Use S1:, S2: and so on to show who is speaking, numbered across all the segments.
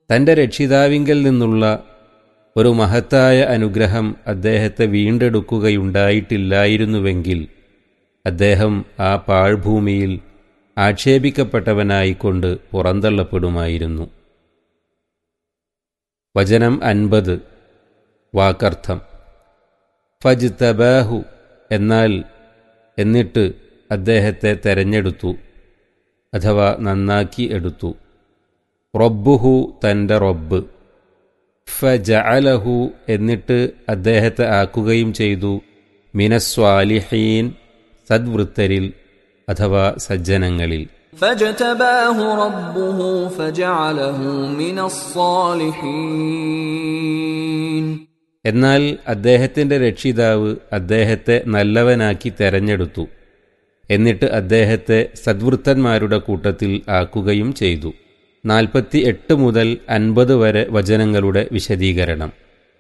S1: തന്റെ രക്ഷിതാവിങ്കൽ നിന്നുള്ള ഒരു മഹത്തായ അനുഗ്രഹം അദ്ദേഹത്തെ വീണ്ടെടുക്കുകയുണ്ടായിട്ടില്ലായിരുന്നുവെങ്കിൽ അദ്ദേഹം ആ പാഴ്ഭൂമിയിൽ ആക്ഷേപിക്കപ്പെട്ടവനായിക്കൊണ്ട് പുറന്തള്ളപ്പെടുമായിരുന്നു വചനം അൻപത് വാക്കർത്ഥം ഫജ് തബാഹു എന്നാൽ എന്നിട്ട് അദ്ദേഹത്തെ തെരഞ്ഞെടുത്തു അഥവാ നന്നാക്കി എടുത്തു റബ്ബുഹു തൻ്റെ റബ്ബ് ഫജഅലഹു എന്നിട്ട് അദ്ദേഹത്തെ ആക്കുകയും ചെയ്തു മിനസ്വാലിഹീൻ സദ്വൃത്തരിൽ അഥവാ സജ്ജനങ്ങളിൽ
S2: فاجتباه ربه فجعله من الصالحين
S1: എന്നാൽ അദ്ദേഹത്തിൻ്റെ രക്ഷിതാവ് അദ്ദേഹത്തെ നല്ലവനാക്കി തെരഞ്ഞെടുത്തു എന്നിട്ട് അദ്ദേഹത്തെ സദ്വൃത്തന്മാരുടെ കൂട്ടത്തിൽ ആക്കുകയും ചെയ്തു നാൽപ്പത്തി എട്ട് മുതൽ അൻപത് വരെ വചനങ്ങളുടെ വിശദീകരണം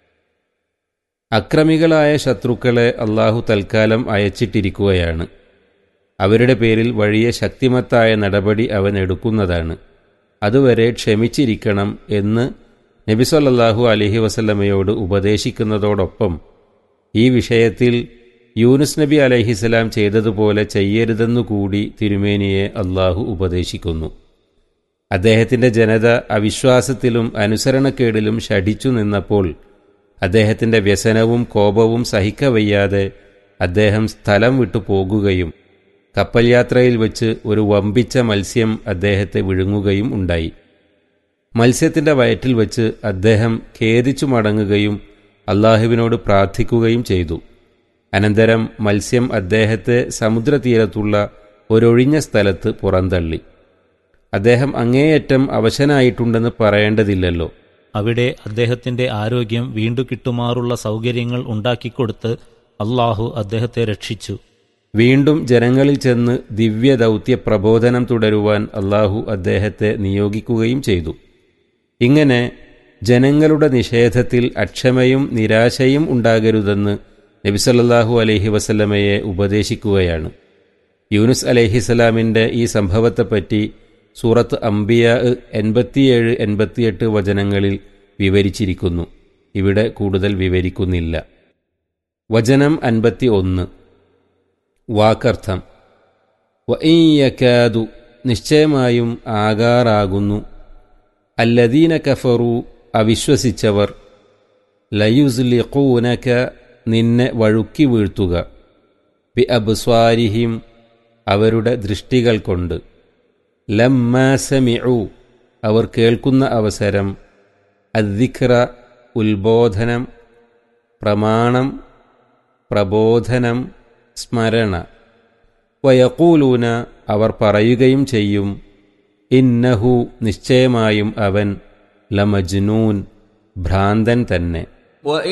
S1: അക്രമികളായ ശത്രുക്കളെ അള്ളാഹു തൽക്കാലം അയച്ചിട്ടിരിക്കുകയാണ് അവരുടെ പേരിൽ വലിയ ശക്തിമത്തായ നടപടി അവൻ എടുക്കുന്നതാണ് അതുവരെ ക്ഷമിച്ചിരിക്കണം എന്ന് നബിസൊല്ലാഹു അലഹി വസല്ലമയോട് ഉപദേശിക്കുന്നതോടൊപ്പം ഈ വിഷയത്തിൽ യൂനുസ് നബി അലഹിസ്സലാം ചെയ്തതുപോലെ ചെയ്യരുതെന്നുകൂടി തിരുമേനിയെ അള്ളാഹു ഉപദേശിക്കുന്നു അദ്ദേഹത്തിൻ്റെ ജനത അവിശ്വാസത്തിലും അനുസരണക്കേടിലും ഷടിച്ചു നിന്നപ്പോൾ അദ്ദേഹത്തിൻ്റെ വ്യസനവും കോപവും സഹിക്കവയ്യാതെ അദ്ദേഹം സ്ഥലം വിട്ടു പോകുകയും കപ്പൽ യാത്രയിൽ വെച്ച് ഒരു വമ്പിച്ച മത്സ്യം അദ്ദേഹത്തെ വിഴുങ്ങുകയും ഉണ്ടായി മത്സ്യത്തിൻ്റെ വയറ്റിൽ വെച്ച് അദ്ദേഹം ഖേദിച്ചു മടങ്ങുകയും അള്ളാഹുവിനോട് പ്രാർത്ഥിക്കുകയും ചെയ്തു അനന്തരം മത്സ്യം അദ്ദേഹത്തെ സമുദ്രതീരത്തുള്ള ഒരൊഴിഞ്ഞ സ്ഥലത്ത് പുറന്തള്ളി അദ്ദേഹം അങ്ങേയറ്റം അവശനായിട്ടുണ്ടെന്ന് പറയേണ്ടതില്ലല്ലോ
S3: അവിടെ അദ്ദേഹത്തിന്റെ ആരോഗ്യം വീണ്ടു കിട്ടുമാറുള്ള സൗകര്യങ്ങൾ ഉണ്ടാക്കിക്കൊടുത്ത് അള്ളാഹു അദ്ദേഹത്തെ രക്ഷിച്ചു
S1: വീണ്ടും ജനങ്ങളിൽ ചെന്ന് ദിവ്യദൗത്യ പ്രബോധനം തുടരുവാൻ അള്ളാഹു അദ്ദേഹത്തെ നിയോഗിക്കുകയും ചെയ്തു ഇങ്ങനെ ജനങ്ങളുടെ നിഷേധത്തിൽ അക്ഷമയും നിരാശയും ഉണ്ടാകരുതെന്ന് നബിസല്ലാഹു അലഹി വസല്ലമയെ ഉപദേശിക്കുകയാണ് യൂനുസ് അലഹിസലാമിൻ്റെ ഈ സംഭവത്തെപ്പറ്റി സൂറത്ത് അംബിയ എൺപത്തിയേഴ് എൺപത്തിയെട്ട് വചനങ്ങളിൽ വിവരിച്ചിരിക്കുന്നു ഇവിടെ കൂടുതൽ വിവരിക്കുന്നില്ല വചനം അൻപത്തി ഒന്ന് വാക്കർത്ഥം വയ്യക്കാതു നിശ്ചയമായും ആകാറാകുന്നു അല്ലദീന കഫറു അവിശ്വസിച്ചവർ ലയുസ്ലിഖൂനക നിന്നെ വഴുക്കി വീഴ്ത്തുക ബി അബ്സ്വാരിഹിം അവരുടെ ദൃഷ്ടികൾ കൊണ്ട് ലമ്മാസമിഉ അവർ കേൾക്കുന്ന അവസരം അദ്ദിഖ്ര ഉത്ബോധനം പ്രമാണം പ്രബോധനം സ്മരണ വയക്കൂലൂന അവർ പറയുകയും ചെയ്യും ഇന്നഹു നിശ്ചയമായും അവൻ ലമജ്നൂൻ ഭ്രാന്തൻ തന്നെ